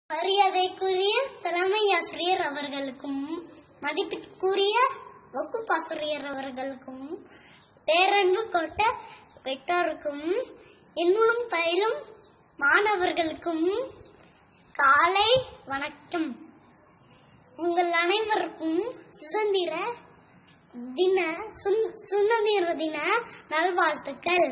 மரியாதைக்குரிய தலைமை ஆசிரியர் அவர்களுக்கும் மதிப்பிற்குரிய வகுப்பாசிரியர் அவர்களுக்கும் பேரன்பு கொண்ட பெற்றோருக்கும் என்னுடன் பயிலும் மாணவர்களுக்கும் காலை வணக்கம் உங்கள் அனைவருக்கும் சுதந்திர தின சுன்- சுதந்திர தின நல்வாழ்த்துக்கள்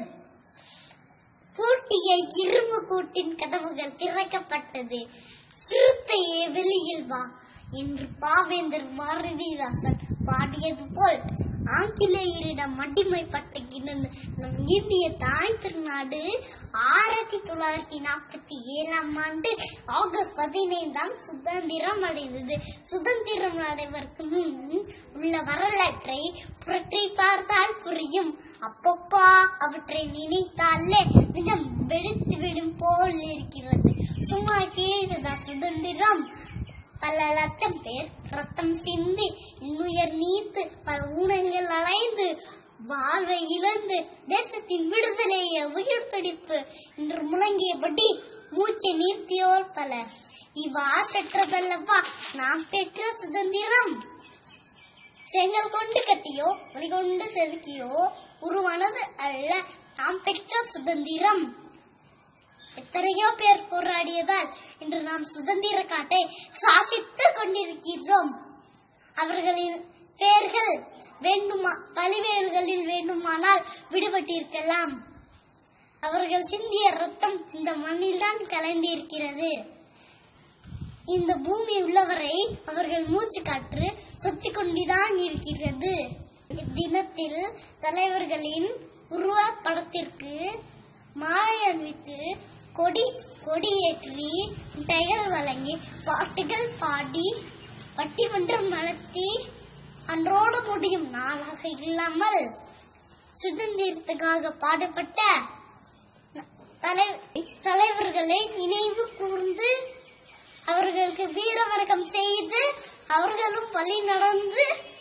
பூட்டிய இரும்பு கூட்டின் கதவுகள் திறக்கப்பட்டது சிறுத்தையே வெளியில் வா என்று பாவேந்தர் பாரதிதாசன் பாடியது போல் ஆங்கிலேயரிடம் அடிமைப்பட்ட கிடந்த நம் இந்திய தாய் திருநாடு ஆயிரத்தி தொள்ளாயிரத்தி நாற்பத்தி ஏழாம் ஆண்டு ஆகஸ்ட் பதினைந்தாம் சுதந்திரம் அடைந்தது சுதந்திரம் அடைவதற்கு முன் உள்ள வரலாற்றை புரட்டி பார்த்தால் புரியும் அப்பப்பா அவற்றை நினைத்தாலே நிஜம் வெடித்து விடும் போல் இருக்கிறது சும்மா கிடைத்ததா சுதந்திரம் பல லட்சம் பேர் ரத்தம் சிந்தி இன்னுயர் நீத்து பல ஊனங்கள் அடைந்து வாழ்வை இழந்து தேசத்தின் விடுதலையை உயிர் துடிப்பு என்று முழங்கியபடி மூச்சை நீர்த்தியோர் பலர் இவ்வா பெற்றதல்லவா நாம் பெற்ற சுதந்திரம் செங்கல் கொண்டு கட்டியோ ஒளி கொண்டு செதுக்கியோ உருவானது அல்ல நாம் பெற்ற சுதந்திரம் எத்தனையோ பேர் போராடியதால் இன்று நாம் சுதந்திர காட்டை சுவாசித்துக் கொண்டிருக்கிறோம் அவர்களின் பெயர்கள் வேண்டுமா பல்வேறுகளில் வேண்டுமானால் விடுபட்டிருக்கலாம் அவர்கள் சிந்திய ரத்தம் இந்த மண்ணில்தான் கலந்திருக்கிறது இந்த பூமி உள்ளவரை அவர்கள் மூச்சு காற்று சொத்திக் கொண்டுதான் இருக்கிறது இத்தினத்தில் தலைவர்களின் உருவ படத்திற்கு மாலை அணிவித்து கொடி கொடியேற்றி மிட்டாய்கள் வழங்கி பாட்டுகள் பாடி பட்டிமன்றம் நடத்தி அன்றோடு முடியும் நாளாக இல்லாமல் சுதந்திரத்துக்காக பாடுபட்ட தலை- தலைவர்களை நினைவு கூர்ந்து அவர்களுக்கு வீர வணக்கம் செய்து அவர்களும் வழி நடந்து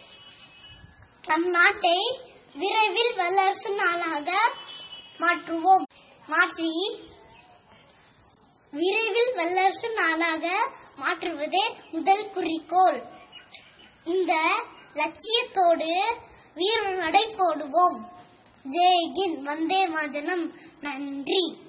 நம் நாட்டை விரைவில் வல்லரசு நாடாக மாற்றுவோம் மாற்றி விரைவில் வல்லரசு நாடாக மாற்றுவதே முதல் குறிக்கோள் இந்த லட்சியத்தோடு வீர நடை போடுவோம் ஜெய்கின் வந்தே மாதனம் நன்றி